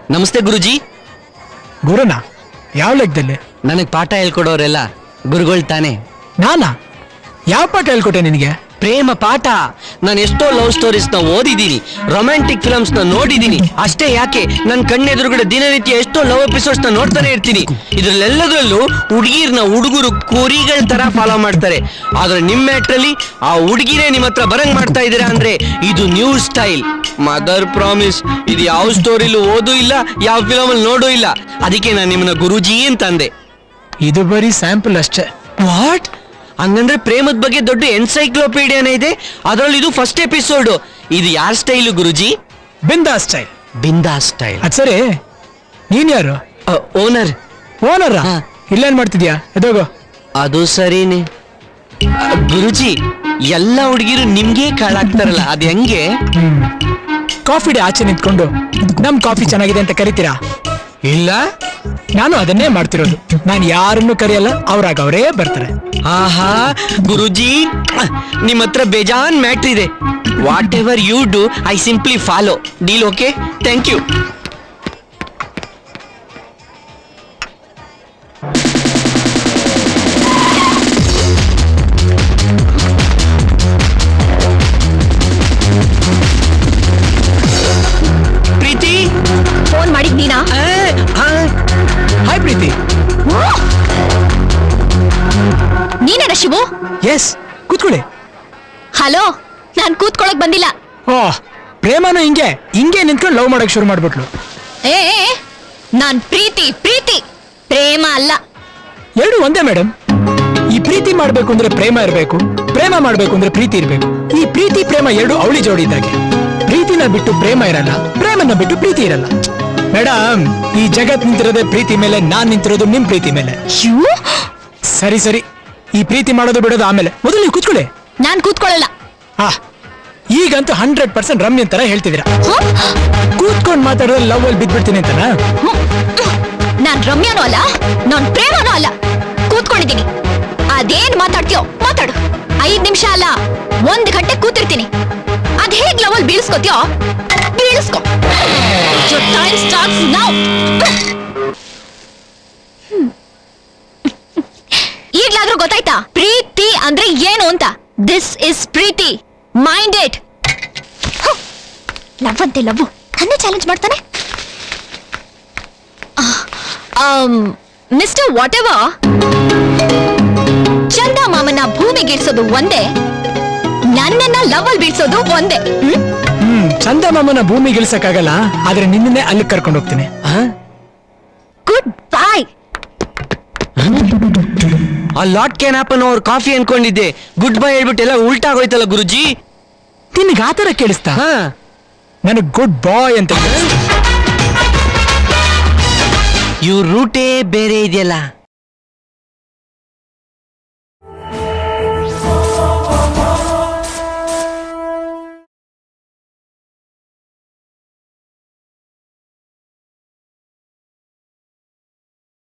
ನಮಸ್ತೆ ಗುರುಜಿ ಗುರುನ ಯಾವ ಲೆಕ್ಕದಲ್ಲಿ ನನಗೆ ಪಾಠ ಹೇಳ್ಕೊಡೋರೆಲ್ಲ ಗುರುಗಳು ತಾನೆ ನಾನಾ ಯಾವ ಪಾಠ ಹೇಳ್ಕೊಟ್ಟೆ ನಿನಗೆ ಪ್ರೇಮ ಪಾಠ ನಾನು ಎಷ್ಟೋ ಲವ್ ಸ್ಟೋರೀಸ್ ನ ಓದಿದ್ದೀನಿ ರೊಮ್ಯಾಂಟಿಕ್ ಫಿಲ್ಮ್ಸ್ ನ ನೋಡಿದ್ದೀನಿ ಅಷ್ಟೇ ಯಾಕೆ ನನ್ನ ಕಣ್ಣೆದುರುಗಡೆ ದಿನನಿತ್ಯ ಎಷ್ಟೋ ಲವ್ ಎಪಿಸೋಡ್ಸ್ ನ ನೋಡ್ತಾನೆ ಇರ್ತೀನಿ ಇದ್ರಲ್ಲೆಲ್ಲದರಲ್ಲೂ ಹುಡುಗಿರ್ನ ಹುಡುಗರು ಕುರಿಗಳ ತರ ಫಾಲೋ ಮಾಡ್ತಾರೆ ಆದ್ರೆ ನಿಮ್ಮ ಮ್ಯಾಟ್ರಲ್ಲಿ ಆ ಹುಡುಗಿನೇ ನಿಮ್ಮ ಹತ್ರ ಬರಂಗ್ ಮಾಡ್ತಾ ಇದ್ದೀರಾ ಅಂದ್ರೆ ಇದು ನ್ಯೂ ಸ್ಟೈಲ್ ಮದರ್ ಪ್ರಾಮಿಸ್ ಇದು ಯಾವ ಸ್ಟೋರಿಲೂ ಓದೂ ಇಲ್ಲ ಯಾವ ಫಿಲಮ್ ಅಲ್ಲಿ ನೋಡೂ ಇಲ್ಲ ಅದಕ್ಕೆ ನಾನು ನಿಮ್ಮನ್ನ ಗುರುಜಿ ಅಂತ ಅಂದೆ ಇದು ಬರೀ ಸ್ಯಾಂಪಲ್ ಅಷ್ಟೇ ವಾಟ್ ಹಂಗಂದ್ರೆ ಪ್ರೇಮದ ಬಗ್ಗೆ ದೊಡ್ಡ ಎನ್ಸೈಕ್ಲೋಪೀಡಿಯಾನೇ ಇದೆ ಅದರಲ್ಲಿ ಇದು ಫಸ್ಟ್ ಎಪಿಸೋಡ್ ಇದು ಯಾರ ಸ್ಟೈಲು ಗುರುಜಿ ಬಿಂದಾ ಸ್ಟೈಲ್ ಬಿಂದಾ ಸ್ಟೈಲ್ ಅದ್ ಸರಿ ನೀನ್ ಯಾರು ಓನರ್ ಓನರ ಹಾ. ಇಲ್ಲೇನ್ ಮಾಡ್ತಿದ್ಯಾ ಎದೋಗೋ ಅದು ಸರಿನೇ ಅ, ಗುರುಜಿ ಎಲ್ಲ ಹುಡುಗಿರು ನಿಮ್ಗೆ ಕಾಳಾಗ್ತಾರಲ್ಲ ಅದ್ ಹೆಂಗೆ ಹ್ಮ್ ಕಾಫಿ ಡೇ ಆಚೆ ನಿಂತ್ಕೊಂಡು ನಮ್ ಕಾಫಿ ಚೆನ್ನಾಗಿದೆ ಅಂತ ಕರಿತೀರಾ ಇಲ್ಲ ನಾನು ಅದನ್ನೇ ಮಾಡ್ತಿರೋದು ನಾನು ಯಾರನ್ನು ಕರೆಯಲ್ಲ ಅವ್ರಾಗ ಅವರೇ ಬರ್ತಾರೆ ಆಹಾ ಗುರುಜಿ ನಿಮ್ಮ ಹತ್ರ ಬೇಜಾನ್ ಮ್ಯಾಟ್ರ್ ಇದೆ whatever you do I simply follow deal okay thank you Preethi phone ಮಾಡಿದ್ ನೀನಾ ಆ, ಆ, ಹಾಯ್ ಪ್ರೀತಿ ನೀನೇನ ಶಿವು ಎಸ್ ಕೂತ್ಕೊಳ್ಳಿ ಹಲೋ ನಾನ್ ಕೂತ್ಕೊಳಕ್ ಬಂದಿಲ್ಲ ಓ ಪ್ರೇಮನು ಹಿಂಗೆ ಹಿಂಗೆ ನಿಂತ್ಕೊಂಡು ಲವ್ ಮಾಡಕ್ ಶುರು ಮಾಡ್ಬಿಟ್ಲು ಏ ಏ, ಏ, ನಾನ್ ಪ್ರೀತಿ ಪ್ರೀತಿ ಪ್ರೇಮ ಅಲ್ಲ ಎರಡು ಒಂದೇ ಮೇಡಮ್ ಈ ಪ್ರೀತಿ ಮಾಡ್ಬೇಕು ಅಂದ್ರೆ ಪ್ರೇಮ ಇರಬೇಕು ಪ್ರೇಮ ಮಾಡ್ಬೇಕು ಅಂದ್ರೆ ಪ್ರೀತಿ ಇರಬೇಕು ಈ ಪ್ರೀತಿ ಪ್ರೇಮ ಎರಡು ಅವಳಿ ಜೋಡಿ ಇದ್ದಾಗೆ ಪ್ರೀತಿನ ಬಿಟ್ಟು ಪ್ರೇಮ ಇರಲ್ಲ ಪ್ರೇಮನ ಬಿಟ್ಟು ಪ್ರೀತಿ ಇರಲ್ಲ ಮೇಡಮ್ ಈ ಜಗತ್ ನಿಂತಿರೋದೇ ಪ್ರೀತಿ ಮೇಲೆ ನಾನ್ ನಿಂತಿರೋದು ನಿಮ್ ಪ್ರೀತಿ ಮೇಲೆ ಶಿವು ಸರಿ ಸರಿ ಈ ಪ್ರೀತಿ ಮಾಡೋದು ಬಿಡೋದು ಆಮೇಲೆ ಮೊದಲು ನೀವು ಕೂತ್ಕೊಳ್ಳಿ ನಾನ್ ಕೂತ್ಕೊಳ್ಳಲ್ಲ ಹಾ ಈಗಂತೂ ಹಂಡ್ರೆಡ್ ಪರ್ಸೆಂಟ್ ರಮ್ಯನ್ ತರ ಹೇಳ್ತಿದ್ದೀರಾ ಹ? ಕೂತ್ಕೊಂಡು ಮಾತಾಡೋದು ಲವ್ ಅಲ್ಲಿ ಬಿದ್ಬಿಡ್ತೀನಿ ಅಂತನಾ ನಾನ್ ರಮ್ಯಾನೂ ಅಲ್ಲ ನಾನ್ ಪ್ರೇಮನೂ ಅಲ್ಲ ಕೂತ್ಕೊಂಡಿದ್ದೀನಿ ಅದೇನ್ ಮಾತಾಡ್ತೀಯೋ ಮಾತಾಡು ಐದ್ ನಿಮಿಷ ಅಲ್ಲ ಒಂದ್ ಗಂಟೆ ಕೂತಿರ್ತೀನಿ ಅದ್ ಹೇಗ್ ಲವಲ್ ಬೀಳ್ಸ್ಕೊತೀಯೋ ಬೀಳಿಸ್ಕೊ ಟೈಮ್ ಸ್ಟಾರ್ಟ್ಸ್ ನೌ ಈಗ್ಲಾದ್ರೂ ಗೊತ್ತಾಯ್ತಾ ಪ್ರೀತಿ ಅಂದ್ರೆ ಏನು ಅಂತ this is Preethi mind it love ಅಂತೆ ಲವ್ ನನ್ನೇ ಚಾಲೆಂಜ್ ಮಾಡ್ತಾನೆ ಮಿಸ್ಟರ್ ವಾಟ್ ಎವರ್ ಚಂದ ಮಾಮನ ಭೂಮಿಗಿಳಿಸೋದು ಒಂದೇ ನನ್ನನ್ನ ಲವ್ ಅಲ್ಲಿ ಬೀಳ್ಸೋದು ಒಂದೇ ಹ್ಮ್ ಚಂದ ಮಾಮನ ಭೂಮಿಗೆ ಇಳಿಸಕ್ಕಾಗಲ್ಲ ಆದ್ರೆ ನಿನ್ನೆ ಅಲ್ಲಿ ಕರ್ಕೊಂಡು ಹೋಗ್ತೀನಿ ಆ? Good bye a lot can happen ಅವ್ರ ಕಾಫಿ ಅನ್ಕೊಂಡಿದ್ದೆ ಗುಡ್ ಬೈ ಹೇಳ್ಬಿಟ್ಟು ಎಲ್ಲ ಉಲ್ಟಾಗೋಯ್ತಲ್ಲ ಗುರುಜಿ ನಿನಗೆ ಆತರ ಕೇಳಿಸ್ತಾ ಹಾ ನನಗ್ ಗುಡ್ ಬಾಯ್ ಅಂತ ಕೇಳಿಸ್ತು. ಇವ್ರ ರೂಟೇ ಬೇರೆ ಇದೆಯಲ್ಲ